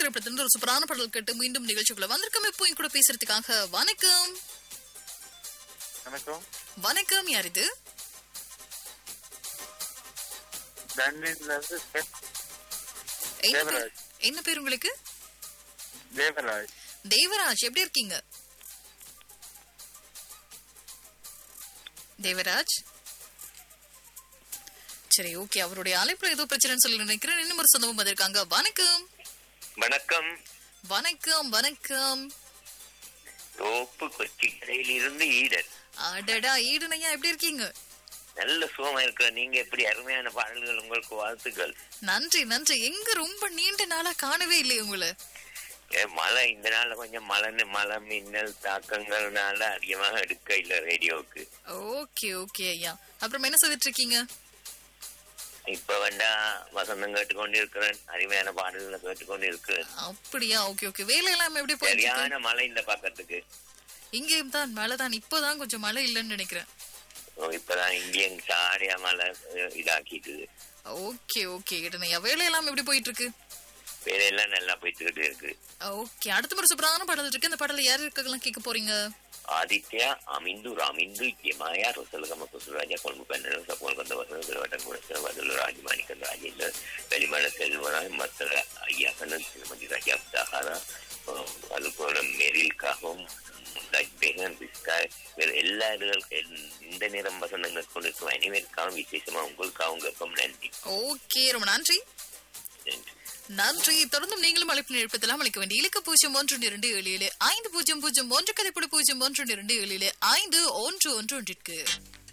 திரைப்படத்திலிருந்து ஒரு சூப்பரான பாடல் கேட்டு மீண்டும் நிகழ்ச்சிக்குள்ள வந்திருக்கோம் இப்போ என் கூட பேசுறதுக்காக வணக்கம் வணக்கம் வணக்கம் யார் இது லண்டன்ல இருந்து ஸ்டெப் என்ன பேர் தேவராஜ். என்ன பேர் உங்களுக்கு தேவராஜ் தேவராஜ் எப்படி இருக்கீங்க தேவராஜ் சரி ஓகே அவருடைய அழைப்புல ஏதோ பிரச்சனைன்னு சொல்லி நினைக்கிறேன் இன்னும் ஒரு சொந்தமும் வந்திருக்காங்க வணக்கம் வணக்கம் வணக்கம் வணக்கம் தோப்பு கொச்சி கடையில் இருந்து ஈடன் அடடா ஈடுனையா எப்படி இருக்கீங்க நல்ல சுகமா இருக்கிற நீங்க எப்படி அருமையான பாடல்கள் உங்களுக்கு வாழ்த்துக்கள் நன்றி நன்றி எங்க ரொம்ப நீண்ட நாளா காணவே இல்லையே உங்களை ஏ, மழை இந்த நாள்ல கொஞ்சம் மழை மழை மின்னல் தாக்கங்கள்னால அதிகமாக எடுக்க இல்ல ரேடியோவுக்கு ஓகே ஓகே ஐயா அப்புறம் என்ன செய்துட்டு இருக்கீங்க இப்ப வேண்டா வசந்தம் கேட்டுக்கொண்டு இருக்கிறேன் அருமையான பாடல்களை கேட்டுக்கொண்டு இருக்கிறேன் அப்படியா ஓகே ஓகே வேலையெல்லாம் எப்படி போயிட்டு இருக்கு சரியான மழை இந்த பக்கத்துக்கு இங்கேயும் தான் மழை தான் இப்பதான் கொஞ்சம் மழை இல்லைன்னு நினைக்கிறேன் ஓ, இப்பதான் இங்கேயும் சாரியா மழை அஹ், இதாக்கிட்டு ஓகே ஓகே இடனையா வேலையெல்லாம் எப்படி போயிட்டு இருக்கு வேலையெல்லாம் நல்லா போயிட்டுக்கிட்டு இருக்கு ஓகே அடுத்த முறை சூப்பரான பாடல் இருக்கு இந்த பாடல யார் இருக்கலாம் கேட்க போறீங்க ಆದಿತ್ಯ ಅಮಿಂದು ರಾಮಿಂದು ಯಮಾಯ ರೊಸಲಗಮ ಕುಸುರಾಜ ಕೊಲ್ಮು ಕನ್ನಡ ಸಪೋಲ್ ಬಂದ ವಸನ ಬಿಲವಟ ಗುಣಸ್ಥರ ಬದಲು ರಾಜಮಾಣಿಕ ರಾಜೇಂದ್ರ ಕಲಿಮಳ ಸೆಲ್ವನ ಮತ್ತ ಅಯ್ಯಪ್ಪನ ಶ್ರೀಮತಿ ರಾಜ ಅಬ್ದಾಹಾರ அதுபோல மெரில் காகும் பேகன் பிஸ்காய் வேறு எல்லா இதுகளுக்கும் இந்த நிறம் வசனங்கள் கொண்டிருக்கும் அனைவருக்காகவும் விசேஷமா உங்களுக்காகவும் வெப்பம் நன்றி ஓகே ரொம்ப நன்றி நன்றி நன்றி தொடர்ந்தும் நீங்களும் அழைப்பு எழுப்பதெல்லாம் அழைக்க வேண்டிய இலக்க பூஜ்ஜியம் ஒன்று இரண்டு ஏழு ஏழு ஐந்து பூஜ்ஜியம் பூஜ்ஜியம் ஒன்று கதைப்படு பூஜ்ஜியம் ஒன்று இரண்டு ஏழு ஏழு ஐந்து ஒன்று ஒன்று ஒன்றிற்கு